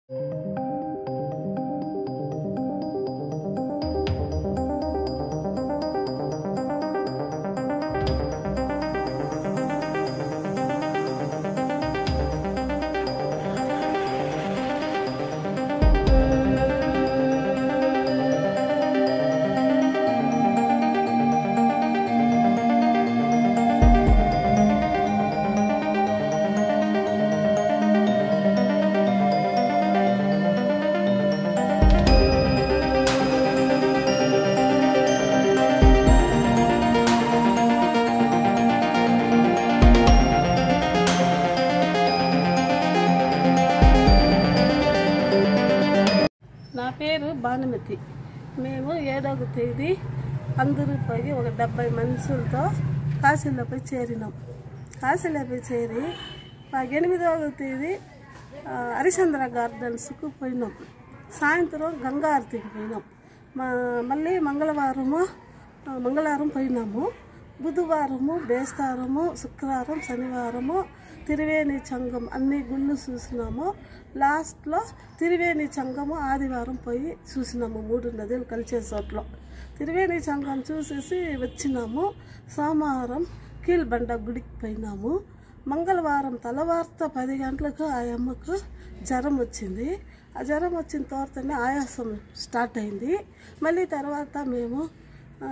నా పేరు భానుమతి మేము ఏడవ తేదీ అందరూ పోయి ఒక డెబ్బై మనుషులతో కాశీలోపై చేరినాం కాశీలోపై చేరి ఆ ఎనిమిదవ తేదీ ఆ, హరిశ్చంద్ర గార్డెన్స్కు పోయినాం సాయంత్రం గంగా ఆరతికి పోయినాం మా మళ్ళీ మంగళవారము ఆ, మంగళవారం పోయినాము బుధవారము బేస్తారము శుక్రవారం శనివారము త్రివేణి చంగం అన్ని గుళ్ళు చూసినాము లాస్ట్లో త్రివేణి చంగము ఆదివారం పోయి చూసినాము మూడు నదులు కలిసే చోట్ల త్రివేణి చంగం చూసేసి వచ్చినాము సోమవారం కీల్బండ గుడికి పోయినాము మంగళవారం తెల్లవారుతో పది గంటలకు ఆ అమ్మకు జ్వరం వచ్చింది ఆ జ్వరం వచ్చిన తర్వాతనే ఆయాసం స్టార్ట్ అయింది మళ్ళీ తర్వాత మేము ఆ,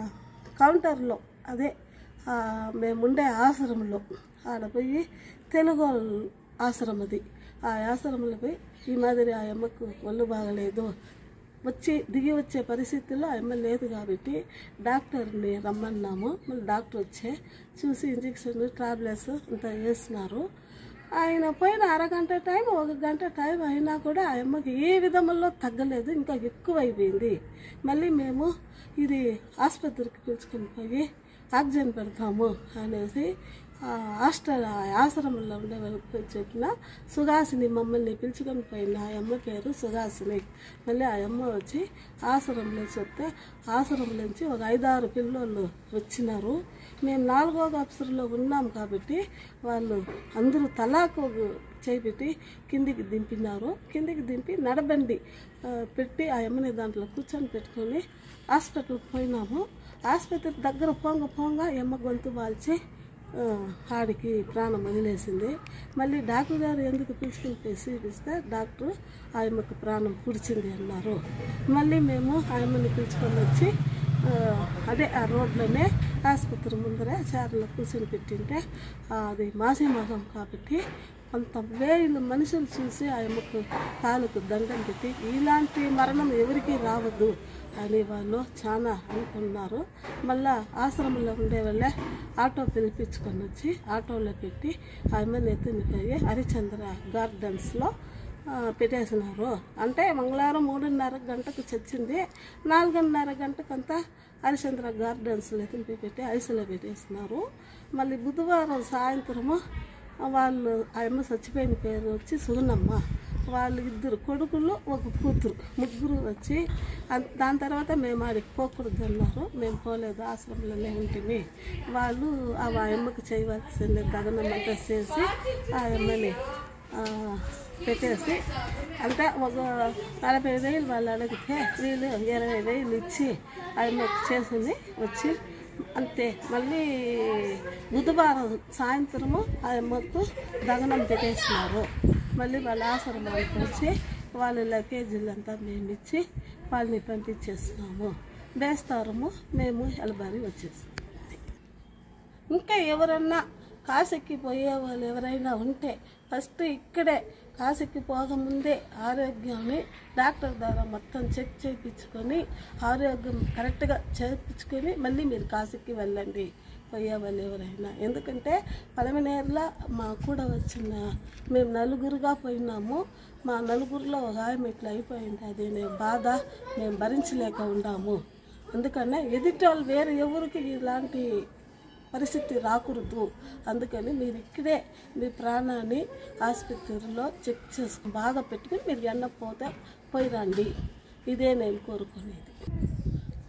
కౌంటర్లో అదే ఆ, మేముండే ఆశ్రమంలో ఆడ పోయి తెలుగు వాళ్ళ ఆశ్రమం అది ఆ ఆశ్రమంలో పోయి ఈ మాదిరి ఆ అమ్మకు ఒళ్ళు బాగలేదు వచ్చి దిగి వచ్చే పరిస్థితుల్లో ఆ అమ్మ లేదు కాబట్టి డాక్టర్ని రమ్మన్నాము మళ్ళీ డాక్టర్ వచ్చే చూసి ఇంజక్షన్ టాబ్లెట్స్ అంతా వేస్తున్నారు ఆయన పోయిన అరగంట టైం ఒక గంట టైం అయినా కూడా ఆ అమ్మకి ఏ విధముల్లో తగ్గలేదు ఇంకా ఎక్కువ అయిపోయింది మళ్ళీ మేము ఇది ఆసుపత్రికి పిలుచుకొని పోయి ఆక్సిజన్ పెడతాము అనేసి ఆ హాస్టల్ ఆ ఆశ్రమంలో ఉండే వాళ్ళకి పోయి చెప్పిన సుహాసిని మమ్మల్ని పిలుచుకొని పోయిన ఆ అమ్మ పేరు సుహాసిని మళ్ళీ ఆ అమ్మ వచ్చి ఆశ్రమంలో చెప్తే ఆశ్రమం నుంచి ఒక ఐదారు పిల్లోళ్ళు వచ్చినారు మేము నాలుగో ఆఫీసర్లో ఉన్నాం కాబట్టి వాళ్ళు అందరూ తలాకు ఒక చేయి పెట్టి కిందికి దింపినారు కిందికి దింపి నడబండి ఆ, పెట్టి ఆ అమ్మని దాంట్లో కూర్చొని పెట్టుకొని హాస్పిటల్కి పోయినాము ఆసుపత్రి దగ్గర పోంగ పోంగ ఎమ్మ గొంతు వాల్చి ఆ, ఆడికి ప్రాణం వదిలేసింది మళ్ళీ డాక్టర్ గారు ఎందుకు పిలుచుకుని పోయి చూపిస్తే డాక్టర్ ఆ అమ్మకు ప్రాణం పుడిచింది అన్నారు మళ్ళీ మేము ఆ అమ్మని పిలుచుకొని వచ్చి ఆ, అదే ఆ రోడ్లోనే ఆసుపత్రి ముందరే చారులో కూర్చొని పెట్టింటే ఆ, అది మాసి మాసం కాబట్టి కొంత వేలు మనుషులు చూసి ఆ అమ్మకు కాలుకు దండం పెట్టి ఇలాంటి మరణం ఎవరికీ రావద్దు అని వాళ్ళు చాలా అనుకున్నారు మళ్ళా ఆశ్రమంలో ఉండే వాళ్ళే ఆటో పిలిపించుకొని వచ్చి ఆటోలో పెట్టి ఆ అమ్మని ఎత్తుని పోయి హరిచంద్ర గార్డెన్స్లో ఆ, పెట్టేసినారు అంటే మంగళవారం మూడున్నర గంటకు చచ్చింది నాలుగున్నర గంటకంతా హరిచంద్ర గార్డెన్స్లో ఎత్తుని పెట్టి ఐసులో పెట్టేసినారు మళ్ళీ బుధవారం సాయంత్రము వాళ్ళు ఆ అమ్మ చచ్చిపోయిన పేరు వచ్చి సుగుణమ్మ వాళ్ళు ఇద్దరు కొడుకులు ఒక కూతురు ముగ్గురు వచ్చి అన్- దాని తర్వాత మేము ఆడికి పోకూడదు అన్నారు మేము పోలేదు ఆశ్రమంలోనే ఉంటుంది వాళ్ళు ఆ అమ్మకి చేయవలసింది దగనమంతా చేసి ఆ అమ్మని ఆ, పెట్టేసి అంటే ఒక నలభై వేలు వాళ్ళు అడిగితే వీళ్ళు ఇరవై వేలు ఇచ్చి ఆ అమ్మకి చేసింది వచ్చి అంతే మళ్ళీ బుధవారం సాయంత్రము ఆ అమ్మకు దగనం పెట్టేసినారు మళ్ళీ వాళ్ళ ఆశ్రమానికి వచ్చి వాళ్ళ లగేజీలు అంతా మేము ఇచ్చి వాళ్ళని పంపించేస్తున్నాము బేస్తారము మేము ఎలబారి వచ్చేసాం ఇంకా ఎవరన్నా కాశీకి పోయే వాళ్ళు ఎవరైనా ఉంటే ఫస్ట్ ఇక్కడే కాశీకి పోకముందే ఆరోగ్యాన్ని డాక్టర్ ద్వారా మొత్తం చెక్ చేయించుకొని ఆరోగ్యం కరెక్ట్గా చేయించుకొని మళ్ళీ మీరు కాశీకి వెళ్ళండి పోయే వాళ్ళు ఎవరైనా ఎందుకంటే పలమనేరులో మా కూడా వచ్చిన మేము నలుగురుగా పోయినాము మా నలుగురిలో ఒక ఆమె ఇట్లా అయిపోయింది అది నేను బాధ మేము భరించలేక ఉన్నాము అందుకనే ఎదుటి వాళ్ళు వేరే ఎవరికి ఇలాంటి పరిస్థితి రాకూడదు అందుకని మీరు ఇక్కడే మీ ప్రాణాన్ని ఆసుపత్రిలో చెక్ చేసుకుని బాగా పెట్టుకుని మీరు ఎన్న పోతే పోయి రండి ఇదే నేను కోరుకునేది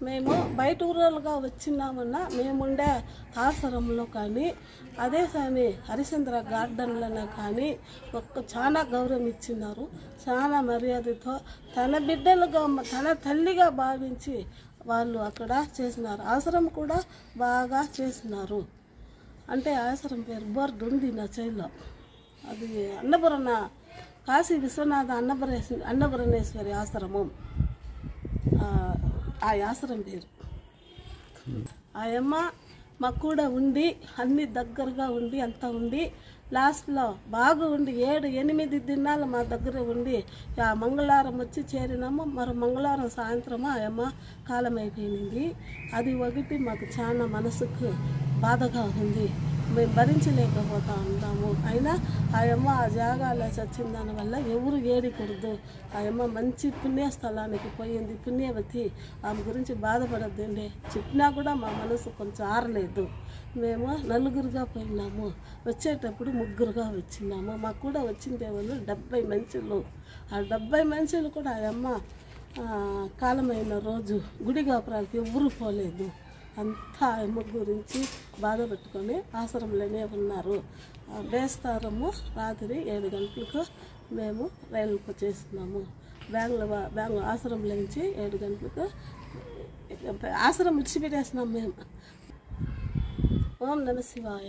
మేము బయట ఊరలుగా వచ్చినామన్నా మేముండే ఆశ్రమంలో కానీ అదే కానీ హరిశ్చంద్ర గార్డెన్లోనే కానీ ఒక్క చాలా గౌరవం ఇచ్చినారు చాలా మర్యాదతో తన బిడ్డలుగా తన తల్లిగా భావించి వాళ్ళు అక్కడ చేసినారు ఆశ్రమం కూడా బాగా చేసినారు అంటే ఆశ్రమం పేరు బోర్డు ఉంది నా చైల్లో అది అన్నపూర్ణ కాశీ విశ్వనాథ అన్నపూర్ణేశ్వరి అన్నపూర్ణేశ్వరి ఆశ్రమం ఆ, ఆ ఆశ్రమం పేరు ఆ అమ్మ మాకు కూడా ఉండి అన్ని దగ్గరగా ఉండి అంతా ఉండి లాస్ట్లో బాగా ఉండి ఏడు ఎనిమిది దినాలు మా దగ్గర ఉండి ఆ మంగళవారం వచ్చి చేరినాము మరి మంగళవారం సాయంత్రము ఆ అమ్మ కాలం అయిపోయింది అది ఒకటి మాకు చాలా మనసుకు బాధగా ఉంది మేము భరించలేకపోతా ఉన్నాము అయినా ఆ అమ్మ ఆ జాగాలో చచ్చిన దానివల్ల ఎవరు ఏడికూడదు ఆ అమ్మ మంచి పుణ్యస్థలానికి పోయింది పుణ్యవతి ఆమె గురించి బాధపడద్దండి చెప్పినా కూడా మా మనసు కొంచెం ఆరలేదు మేము నలుగురుగా పోయినాము వచ్చేటప్పుడు ముగ్గురుగా వచ్చినాము మాకు కూడా వచ్చిండే వాళ్ళు డెబ్బై మనుషులు ఆ డెబ్బై మనుషులు కూడా ఆ అమ్మ ఆ, కాలమైన రోజు గుడి గోపురాలకి ఎవ్వరూ పోలేదు అంతా ఆ అమ్మ గురించి బాధ పెట్టుకొని ఆశ్రమంలోనే ఉన్నారు ఆ, బేస్తారము రాత్రి ఏడు గంటలకు మేము రైలుకు వచ్చేసినాము బ్యాంగ్లో బ్యాంగ్ ఆశ్రమంలో నుంచి ఏడు గంటలకు ఆశ్రమం విడిచిపెట్టేసినాం మేము ఓం నమ శివాయ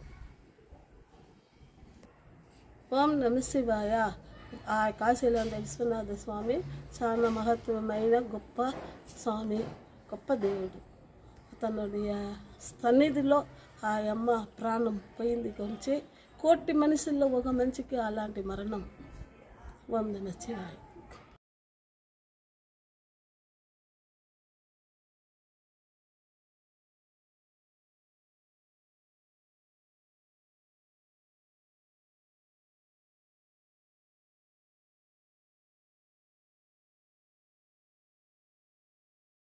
ఓం నమ శివాయ ఆ కాశీలంద విశ్వనాథ స్వామి చాలా మహత్వమైన గొప్ప స్వామి గొప్ప దేవుడు అతనుడి ఆ సన్నిధిలో ఆ అమ్మ ప్రాణం పోయింది కొంచెం కోటి మనుషుల్లో ఒక మనిషికి అలాంటి మరణం ఓం నమ శివాయ